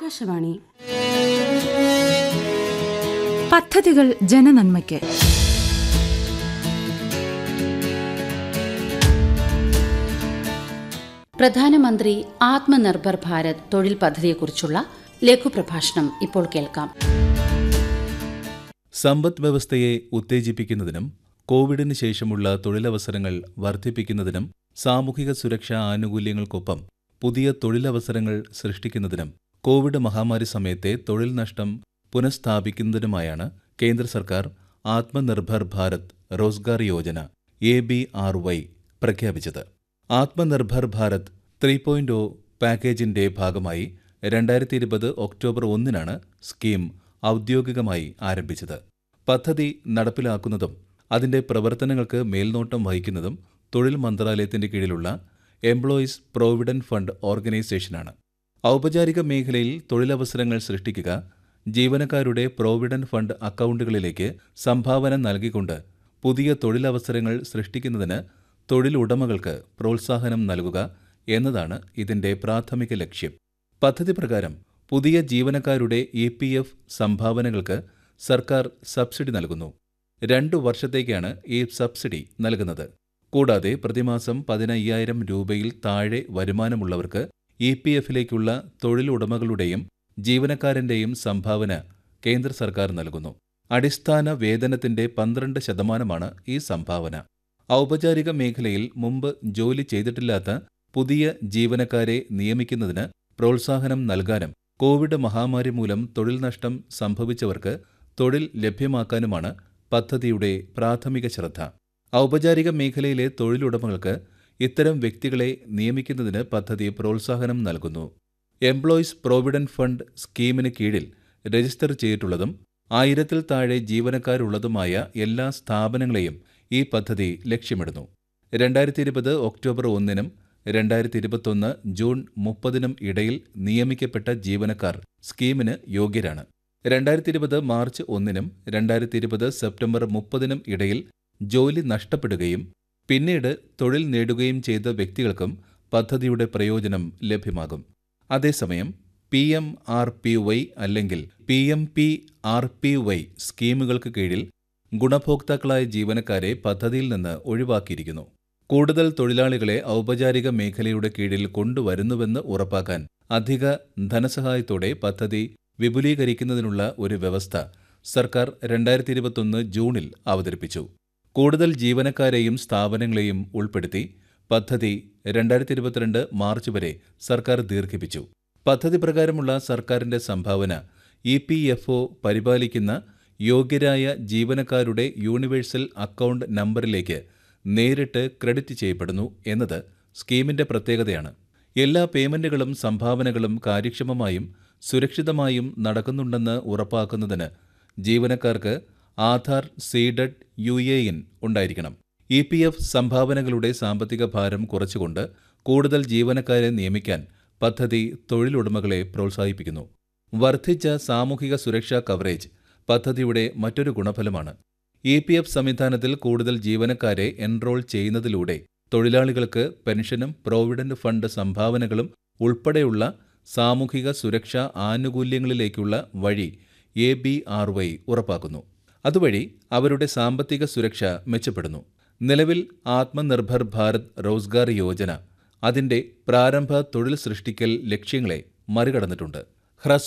ആകാശവാണി പദ്ധതികൾ ജനനന്മയ്ക്ക് പ്രധാനമന്ത്രി ആത്മനിർഭർ ഭാരത് തൊഴിൽ പദ്ധതിയെക്കുറിച്ചുള്ള ലഘുപ്രഭാഷണം ഇപ്പോൾ കേൾക്കാം സമ്പദ് വ്യവസ്ഥയെ ഉത്തേജിപ്പിക്കുന്നതിനും കോവിഡിന് ശേഷമുള്ള തൊഴിലവസരങ്ങൾ വർദ്ധിപ്പിക്കുന്നതിനും സാമൂഹിക സുരക്ഷാ ആനുകൂല്യങ്ങൾക്കൊപ്പം പുതിയ തൊഴിലവസരങ്ങൾ സൃഷ്ടിക്കുന്നതിനും കോവിഡ് മഹാമാരി സമയത്തെ തൊഴിൽ നഷ്ടം പുനഃസ്ഥാപിക്കുന്നതിനുമായാണ് കേന്ദ്ര സർക്കാർ Atmanirbhar Bharat Rozgar Yojana A B R Y പ്രഖ്യാപിച്ചത് Atmanirbhar Bharat three point O പാക്കേജിന്റെ ഭാഗമായി രണ്ടായിരത്തി ഇരുപത് ഒക്ടോബർ ഒന്നിനാണ് സ്കീം ഔദ്യോഗികമായി ആരംഭിച്ചത് പദ്ധതി നടപ്പിലാക്കുന്നതും അതിന്റെ പ്രവർത്തനങ്ങൾക്ക് മേൽനോട്ടം വഹിക്കുന്നതും തൊഴിൽ മന്ത്രാലയത്തിന്റെ കീഴിലുള്ള എംപ്ലോയീസ് പ്രോവിഡന്റ് ഫണ്ട് ഓർഗനൈസേഷനാണ് ഔപചാരിക മേഖലയിൽ തൊഴിലവസരങ്ങൾ സൃഷ്ടിക്കുക ജീവനക്കാരുടെ പ്രോവിഡന്റ് ഫണ്ട് അക്കൗണ്ടുകളിലേക്ക് സംഭാവന നൽകിക്കൊണ്ട് പുതിയ തൊഴിലവസരങ്ങൾ സൃഷ്ടിക്കുന്നതിന് തൊഴിലുടമകൾക്ക് പ്രോത്സാഹനം നൽകുക എന്നതാണ് ഇതിന്റെ പ്രാഥമിക ലക്ഷ്യം പദ്ധതി പ്രകാരം പുതിയ ജീവനക്കാരുടെ ഇ പി എഫ് സംഭാവനകൾക്ക് സർക്കാർ സബ്സിഡി നൽകുന്നു രണ്ടു വർഷത്തേക്കാണ് ഈ സബ്സിഡി നൽകുന്നത് കൂടാതെ പ്രതിമാസം പതിനയ്യായിരം രൂപയിൽ താഴെ വരുമാനമുള്ളവർക്ക് ഇ പി എഫിലേക്കുള്ള തൊഴിലുടമകളുടെയും ജീവനക്കാരന്റെയും സംഭാവന കേന്ദ്ര സർക്കാർ നൽകുന്നു അടിസ്ഥാന വേതനത്തിന്റെ പന്ത്രണ്ട് ശതമാനമാണ് ഈ സംഭാവന ഔപചാരിക മേഖലയിൽ മുമ്പ് ജോലി ചെയ്തിട്ടില്ലാത്ത പുതിയ ജീവനക്കാരെ നിയമിക്കുന്നതിന് പ്രോത്സാഹനം നൽകാനും കോവിഡ് മഹാമാരി മൂലം തൊഴിൽ നഷ്ടം സംഭവിച്ചവർക്ക് തൊഴിൽ ലഭ്യമാക്കാനുമാണ് പദ്ധതിയുടെ പ്രാഥമിക ശ്രദ്ധ ഔപചാരിക മേഖലയിലെ തൊഴിലുടമകൾക്ക് ഇത്തരം വ്യക്തികളെ നിയമിക്കുന്നതിന് പദ്ധതി പ്രോത്സാഹനം നൽകുന്നു എംപ്ലോയീസ് പ്രോവിഡന്റ് ഫണ്ട് സ്കീമിന് കീഴിൽ രജിസ്റ്റർ ചെയ്തിട്ടുള്ളതും ആയിരത്തിൽ താഴെ ജീവനക്കാരുള്ളതുമായ എല്ലാ സ്ഥാപനങ്ങളെയും ഈ പദ്ധതി ലക്ഷ്യമിടുന്നു രണ്ടായിരത്തി ഇരുപത് ഒക്ടോബർ ഒന്നിനും രണ്ടായിരത്തി ഇരുപത്തൊന്ന് ജൂൺ മുപ്പതിനും ഇടയിൽ നിയമിക്കപ്പെട്ട ജീവനക്കാർ സ്കീമിന് യോഗ്യരാണ് രണ്ടായിരത്തി ഇരുപത് മാർച്ച് ഒന്നിനും രണ്ടായിരത്തി ഇരുപത് സെപ്റ്റംബർ മുപ്പതിനും ഇടയിൽ ജോലി നഷ്ടപ്പെടുകയും പിന്നീട് തൊഴിൽ നേടുകയും ചെയ്ത വ്യക്തികൾക്കും പദ്ധതിയുടെ പ്രയോജനം ലഭ്യമാകും അതേസമയം P M R P Y അല്ലെങ്കിൽ P M P R P Y സ്കീമുകൾക്ക് കീഴിൽ ഗുണഭോക്താക്കളായ ജീവനക്കാരെ പദ്ധതിയിൽ നിന്ന് ഒഴിവാക്കിയിരിക്കുന്നു കൂടുതൽ തൊഴിലാളികളെ ഔപചാരിക മേഖലയുടെ കീഴിൽ കൊണ്ടുവരുന്നുവെന്ന് ഉറപ്പാക്കാൻ അധിക ധനസഹായത്തോടെ പദ്ധതി വിപുലീകരിക്കുന്നതിനുള്ള ഒരു വ്യവസ്ഥ സർക്കാർ രണ്ടായിരത്തി ഇരുപത്തൊന്ന് ജൂണിൽ അവതരിപ്പിച്ചു കൂടുതൽ ജീവനക്കാരെയും സ്ഥാപനങ്ങളെയും ഉൾപ്പെടുത്തി പദ്ധതി രണ്ടായിരത്തി ഇരുപത്തിരണ്ട് മാർച്ച് വരെ സർക്കാർ ദീർഘിപ്പിച്ചു പദ്ധതി പ്രകാരമുള്ള സർക്കാരിന്റെ സംഭാവന ഇ പി എഫ് ഒ പരിപാലിക്കുന്ന യോഗ്യരായ ജീവനക്കാരുടെ യൂണിവേഴ്സൽ അക്കൗണ്ട് നമ്പറിലേക്ക് നേരിട്ട് ക്രെഡിറ്റ് ചെയ്യപ്പെടുന്നു എന്നത് സ്കീമിന്റെ പ്രത്യേകതയാണ് എല്ലാ പേയ്മെന്റുകളും സംഭാവനകളും കാര്യക്ഷമമായും സുരക്ഷിതമായും നടക്കുന്നുണ്ടെന്ന് ഉറപ്പാക്കുന്നതിന് ജീവനക്കാർക്ക് Aadhaar seeded U A N ഉണ്ടായിരിക്കണം ഇ പി എഫ് സംഭാവനകളുടെ സാമ്പത്തിക ഭാരം കുറച്ചുകൊണ്ട് കൂടുതൽ ജീവനക്കാരെ നിയമിക്കാൻ പദ്ധതി തൊഴിലുടമകളെ പ്രോത്സാഹിപ്പിക്കുന്നു വർദ്ധിച്ച സാമൂഹിക സുരക്ഷാ കവറേജ് പദ്ധതിയുടെ മറ്റൊരു ഗുണഫലമാണ് ഇ പി എഫ് സംവിധാനത്തിൽ കൂടുതൽ ജീവനക്കാരെ എൻറോൾ ചെയ്യുന്നതിലൂടെ തൊഴിലാളികൾക്ക് പെൻഷനും പ്രോവിഡന്റ് ഫണ്ട് സംഭാവനകളും ഉൾപ്പെടെയുള്ള സാമൂഹിക സുരക്ഷാ ആനുകൂല്യങ്ങളിലേക്കുള്ള വഴി എ ബി ആർ വൈ ഉറപ്പാക്കുന്നു അതുവഴി അവരുടെ സാമ്പത്തിക സുരക്ഷ മെച്ചപ്പെടുന്നു നിലവിൽ ആത്മനിർഭർ ഭാരത് റോസ്ഗാർ യോജന അതിന്റെ പ്രാരംഭ തൊഴിൽ സൃഷ്ടിക്കൽ ലക്ഷ്യങ്ങളെ മറികടന്നിട്ടുണ്ട്